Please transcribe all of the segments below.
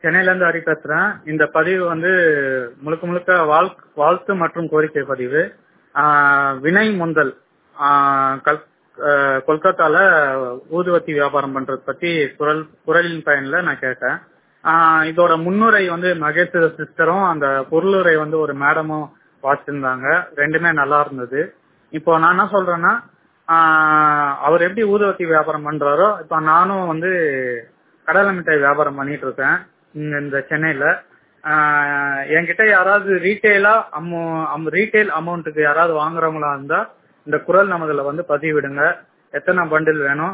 சென்னையில இருந்து ஹரி பேசுறேன் இந்த பதிவு வந்து முழுக்க முழுக்க வாழ் வாழ்த்து மற்றும் கோரிக்கை பதிவு ஆஹ் வினய் முந்தல் ஆஹ் கல்- ஆஹ் கொல்கத்தால ஊதுவத்தி வியாபாரம் பண்றது பத்தி குரல் குரலின் பயன்ல நான் கேட்டேன் ஆஹ் இதோட முன்னுரை வந்து மகேஷ் சிஸ்டரும் அந்த பொருளுரை வந்து ஒரு மேடமும் வாசிச்சிருந்தாங்க ரெண்டுமே நல்லா இருந்தது இப்போ நான் என்ன சொல்றேன்னா ஆஹ் அவர் எப்படி ஊதுவத்தி வியாபாரம் பண்றாரோ இப்போ நானும் வந்து கடலை மிட்டாய் வியாபாரம் பண்ணிட்டு இருக்கேன் இங்க இந்த சென்னையில ஆஹ் என்கிட்ட யாராவது ரீட்டைலா அமௌ ரீட்டைல் அமௌண்ட்டுக்கு யாராவது வாங்குறவங்களா இருந்தா இந்த குரல் நமதுல வந்து பதிவிடுங்க எத்தனை பண்டில் வேணும்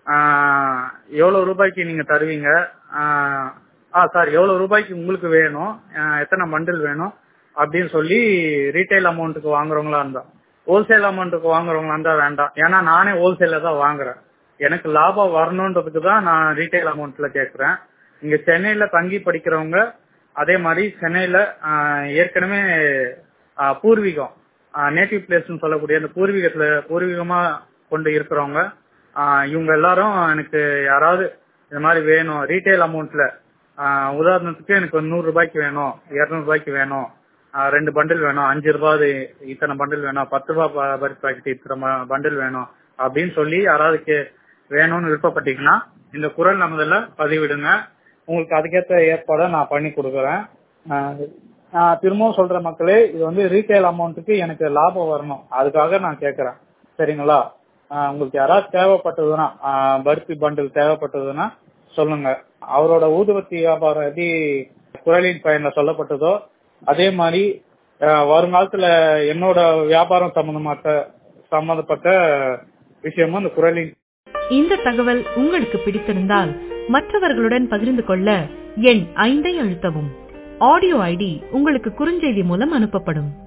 ஆஹ் எவ்வளவு ரூபாய்க்கு நீங்க தருவீங்க ஆஹ் ஆ சார் எவ்வளவு ரூபாய்க்கு உங்களுக்கு வேணும் ஆஹ் எத்தனை பண்டில் வேணும் அப்படின்னு சொல்லி ரீட்டைல் அமௌண்ட்டுக்கு வாங்குறவங்களா இருந்தா ஹோல்சேல் அமௌண்ட்டுக்கு வாங்குறவங்களா இருந்தா வேண்டாம் ஏன்னா நானே ஹோல்சேல்ல தான் வாங்குறேன் எனக்கு லாபம் வரணுன்றதுக்கு தான் நான் ரீட்டைல் அமௌண்ட்ல கேக்குறேன் இங்க சென்னையில தங்கி படிக்கிறவங்க அதே மாதிரி சென்னையில ஆஹ், ஏற்கனவே ஆஹ், பூர்வீகம் நேட்டிவ் பிளேஸ்னு சொல்லக்கூடிய அந்த பூர்வீகத்துல பூர்வீகமா கொண்டு இருக்கிறவங்க ஆஹ், இவங்க எல்லாரும் எனக்கு யாராவது இந்த மாதிரி வேணும் ரீட்டைல் அமௌண்ட்ல உதாரணத்துக்கு எனக்கு ஒரு நூறு ரூபாய்க்கு வேணும் இருநூறு ரூபாய்க்கு வேணும் ஆஹ், ரெண்டு பண்டில் வேணும் அஞ்சு ரூபாய் இத்தனை பண்டில் வேணும் பத்து ரூபாய் பரிசு பாக்கெட் இத்தனை பண்டில் வேணும் அப்படின்னு சொல்லி யாராவது கே- வேணும்னு விருப்பப்பட்டீங்கன்னா இந்த குரல் நமதுல பதிவிடுங்க உங்களுக்கு அதுக்கேற்ற ஏற்பாடை நான் பண்ணி கொடுக்குறேன் ஆஹ் நான் திரும்பவும் சொல்ற மக்களே இது வந்து ரீட்டைல் அமௌண்ட்டுக்கு எனக்கு லாபம் வரணும் அதுக்காக நான் கேட்கறேன் சரிங்களா ஆஹ் உங்களுக்கு யாராவது தேவைப்பட்டதுன்னா ஆஹ் பருத்தி பண்டில் தேவைப்பட்டதுன்னா சொல்லுங்க அவரோட ஊதுவத்தி வியாபாரம் எப்படி குரலின் பயன்ல சொல்லப்பட்டதோ அதே மாதிரி ஆஹ் வருங்காலத்துல என்னோட வியாபாரம் சம்பந்தப்பட்ட சம்பந்தப்பட்ட விஷயமும் இந்த குரலின் இந்த தகவல் உங்களுக்கு பிடித்திருந்தால் மற்றவர்களுடன் பகிர்ந்து கொள்ள எண் ஐந்தை அழுத்தவும் ஆடியோ ஐடி உங்களுக்கு குறுஞ்செய்தி மூலம் அனுப்பப்படும்